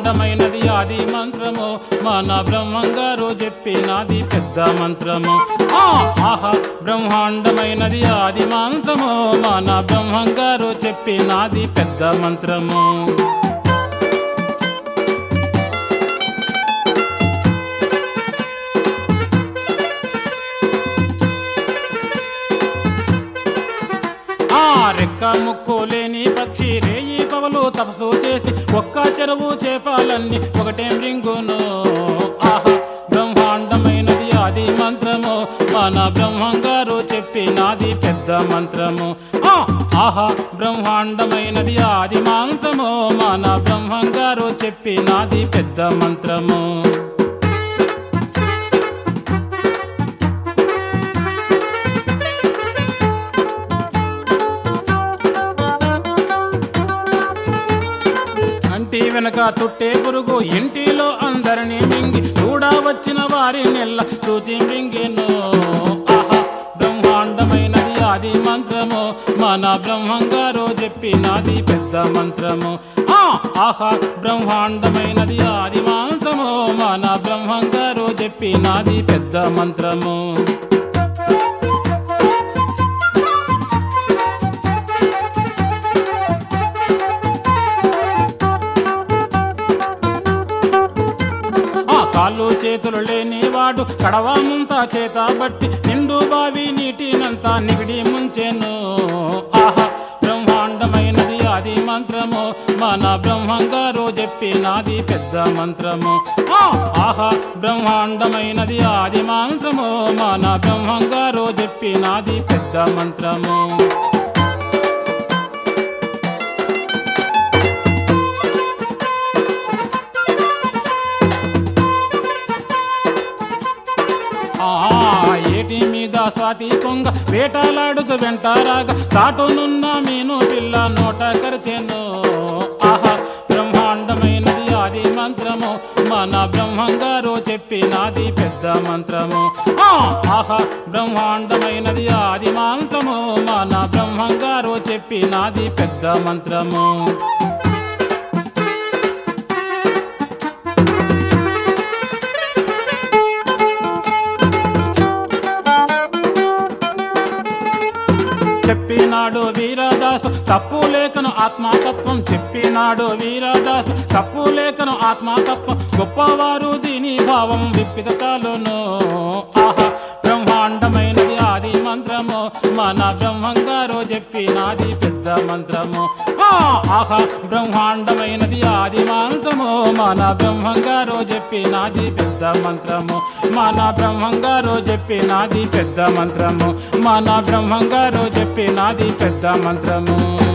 బ్రహ్మాండమైనది ఆది మంత్రము మన బ్రహ్మంగారు చెప్పినది పెద్ద మంత్రము ఆ ఆహా బ్రహ్మాండమైనది ఆది మంత్రము మన బ్రహ్మంగారు చెప్పినది పెద్ద మంత్రము ఆ రెక్క ముక్కు లేని పక్షి రేయి పవలు తపసు చేసి ఒక్క చెరువు చేపాలన్నీ ఒకటే రింగును ఆహా బ్రహ్మాండమైనది ఆది మంత్రము మన బ్రహ్మంగారు చెప్పినది పెద్ద మంత్రము ఆ ఆహా బ్రహ్మాండమైనది ఆది మంత్రము మన బ్రహ్మంగారు చెప్పినది పెద్ద మంత్రము అంటి వెనక తుట్టే పురుగు ఇంటిలో అందరినీ మింగి చూడా వచ్చిన వారి నెల్ల చూచి మింగెను ఆహా బ్రహ్మాండమైనది ఆది మంత్రము మన బ్రహ్మంగారు చెప్పినది పెద్ద మంత్రము ఆ ఆహా బ్రహ్మాండమైనది ఆది మంత్రము మన బ్రహ్మంగారు చెప్పినది పెద్ద మంత్రము ఆ కాళ్ళు చేతులు లేని వాడు కడవ ముంత చేత బట్టి నిండు బావి నీటినంతా నిగిడి ముంచెను ఆహా బ్రహ్మాండమైనది ఆది మంత్రము మన బ్రహ్మంగారు చెప్పినది పెద్ద మంత్రము ఆ ఆహా బ్రహ్మాండమైనది ఆది మంత్రము మన బ్రహ్మంగారు చెప్పినది పెద్ద మంత్రము ఆ ఏటి మీద స్వాతి కొంగ వేటలాడుతూ వెంటారాగా తాటునున్న మీను పిల్ల నోట కరిచెను ఆహా బ్రహ్మాండమైనది ఆది మంత్రము మన బ్రహ్మంగారు చెప్పినది పెద్ద మంత్రము ఆ ఆహా బ్రహ్మాండమైనది ఆది మంత్రము మన బ్రహ్మంగారు చెప్పినది పెద్ద మంత్రము చెప్పినాడు వీరదాసు తప్పు లేఖను ఆత్మతత్వం చెప్పినాడు వీరదాసు తప్పు లేఖను ఆత్మతత్వం గొప్పవారు దీని భావం విప్పిత చాలును ఆహా బ్రహ్మాండమైనది ఆది మంత్రము మన బ్రహ్మంగారు చెప్పినది పెద్ద మంత్రము ఆ ఆహా బ్రహ్మాండమైనది ఆది మంత్రము మన బ్రహ్మంగారు చెప్పినది పెద్ద మంత్రము మన బ్రహ్మంగారు చెప్పినది పెద్ద మంత్రము మన బ్రహ్మంగారు చెప్పినది పెద్ద మంత్రము